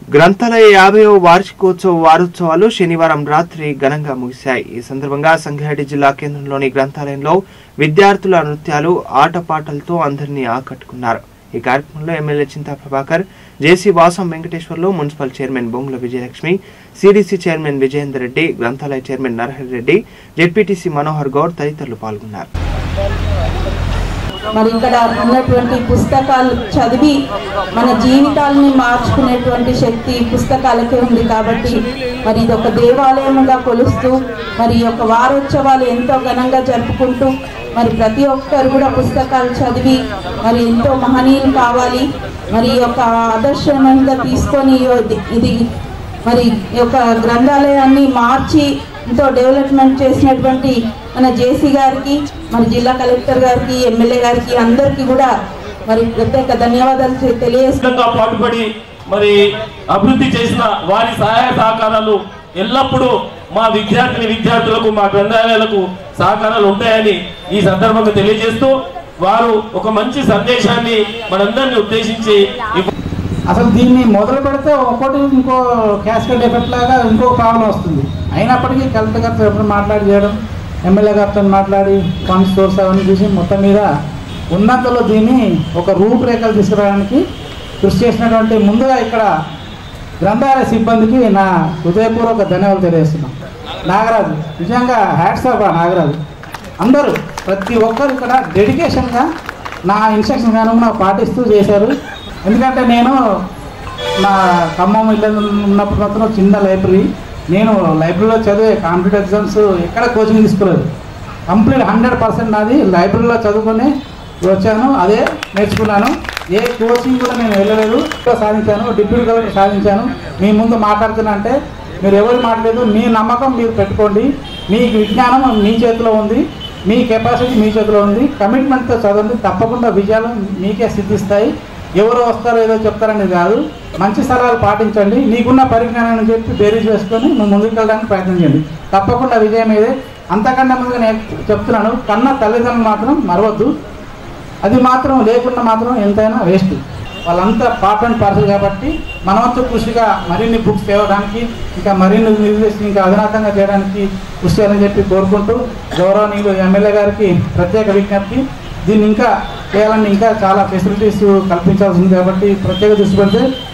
గ్రంథాలయ యాభైవ వార్షికోత్సవ వారోత్సవాలు శనివారం రాత్రి ఘనంగా ముగిశాయి ఈ సందర్భంగా సంగారెడ్డి జిల్లా కేంద్రంలోని గ్రంథాలయంలో విద్యార్థుల నృత్యాలు ఆటపాటలతో అందరినీ ఆకట్టుకున్నారు ఈ కార్యక్రమంలో MLA Chinta Prabhakar JC Vasam Venkateswarlu municipal chairman Bongula Vijayalakshmi CDC chairman Vijayender Reddy గ్రంథాలయ చైర్మన్ నరహరి రెడ్డి జెడ్పీటీసీ మనోహర్ గౌడ్ తదితరులు పాల్గొన్నారు మరి ఇక్కడ ఉన్నటువంటి పుస్తకాలు చదివి మన జీవితాలని మార్చుకునేటువంటి శక్తి పుస్తకాలకే ఉంది కాబట్టి మరి ఇది ఒక దేవాలయముగా కొలుస్తూ మరి ఈ యొక్క వారోత్సవాలు ఎంతో ఘనంగా జరుపుకుంటూ మరి ప్రతి ఒక్కరు కూడా పుస్తకాలు చదివి మరి ఎంతో మహనీయులు కావాలి మరి ఈ యొక్క ఆదర్శంగా తీసుకొని ఇది- ఇది మరి ఈ యొక్క గ్రంథాలయాన్ని మార్చి ఎంతో డెవలప్మెంట్ చేసినటువంటి మన జేసీ గారికి మన జిల్లా కలెక్టర్ గారికి ఎమ్మెల్యే గారికి అందరికీ కూడా మరి ప్రత్యేక ధన్యవాదాలు తె- తెలియజేస్తున్నాను విధంగా పాటుపడి మరి అభివృద్ధి చేసిన వారి సహాయ సహకారాలు ఎల్లప్పుడూ మా విద్యార్థిని విద్యార్థులకు మా గ్రంథాలయాలకు సహకారాలు ఉంటాయని ఈ సందర్భంగా తెలియజేస్తూ వారు ఒక మంచి సందేశాన్ని మనందరినీ ఉద్దేశించి ఇవ్వ- అసలు దీన్ని మొదలు పెడితే ఒకటి ఇంకో క్యాస్కెట్ ఎఫెక్ట్ లాగా ఇంకో ప్రాబ్లం వస్తుంది అయినప్పటికీ కలెక్టర్ గారితో ఎప్పుడు మాట్లాడి చేయడం ఎమ్మెల్యే గారితో మాట్లాడి ఫండ్ సోర్స్ అవన్నీ చూసి మొత్తం మీద ఉన్నంతలో దీన్ని ఒక రూపురేఖలు తీసుకురావడానికి కృషి చేసినటువంటి ముందుగా ఇక్కడ గ్రంథాలయ సిబ్బందికి నా హృదయపూర్వక ధన్యవాదాలు తెలియజేస్తున్నాం నాగరాజు నిజంగా హ్యాట్స్ ఆఫ్ ఆ నాగరాజు అందరూ ప్రతి ఒక్కరు ఇక్కడ డెడికేషన్గా నా ఇన్స్ట్రక్షన్ అనుగుణంగా పాటిస్తూ చేశారు ఎందుకంటే నేను నా ఖమ్మం ఇల్లు ఉన్నప్పుడు మాత్రం చిన్న లైబ్రరీ నేను లైబ్రరీలో చదివే కాంపిటేటివ్ ఎగ్జామ్స్ ఎక్కడ కోచింగ్ తీసుకోలేదు కంప్లీట్ హండ్రెడ్ పర్సెంట్ నాది లైబ్రరీలో చదువుకొని వచ్చాను అదే నేర్చుకున్నాను ఏ కోచింగ్ కూడా నేను వెళ్ళలేదు సాధించాను డిప్యూటీ కలెక్టర్ సాధించాను మీ ముందు మాట్లాడుతున్నా అంటే మీరు ఎవరు మాట్లాడలేదు మీ నమ్మకం మీరు పెట్టుకోండి మీ విజ్ఞానం మీ చేతిలో ఉంది మీ కెపాసిటీ మీ చేతిలో ఉంది కమిట్మెంట్తో చదవండి తప్పకుండా విజయాలు మీకే సిద్ధిస్తాయి ఎవరు వస్తారో ఏదో చెప్తారనేది కాదు మంచి సలహాలు పాటించండి నీకున్న పరిజ్ఞానాన్ని చెప్పి బేరీజ్ చేసుకొని నువ్వు ముందుకు వెళ్ళడానికి ప్రయత్నం చేయండి తప్పకుండా విజయం ఇదే అంతకన్నా ముందుగా నేను చెప్తున్నాను కన్న తల్లిదండ్రులు మాత్రం మరవద్దు అది మాత్రం లేకుండా మాత్రం ఎంతైనా వేస్ట్ వాళ్ళంతా పార్ట్ అండ్ పార్సల్ కాబట్టి మన వంతు కృషిగా మరిన్ని బుక్స్ తేవడానికి ఇంకా మరిన్ని నిర్దేశం ఇంకా అధునాతంగా చేయడానికి కృషి చేయాలని చెప్పి కోరుకుంటూ గౌరవనీయులు ఎమ్మెల్యే గారికి ప్రత్యేక విజ్ఞప్తి దీన్ని ఇంకా చేయాలని ఇంకా చాలా ఫెసిలిటీస్ కల్పించాల్సి ఉంది కాబట్టి ప్రత్యేక దృష్టి పెడితే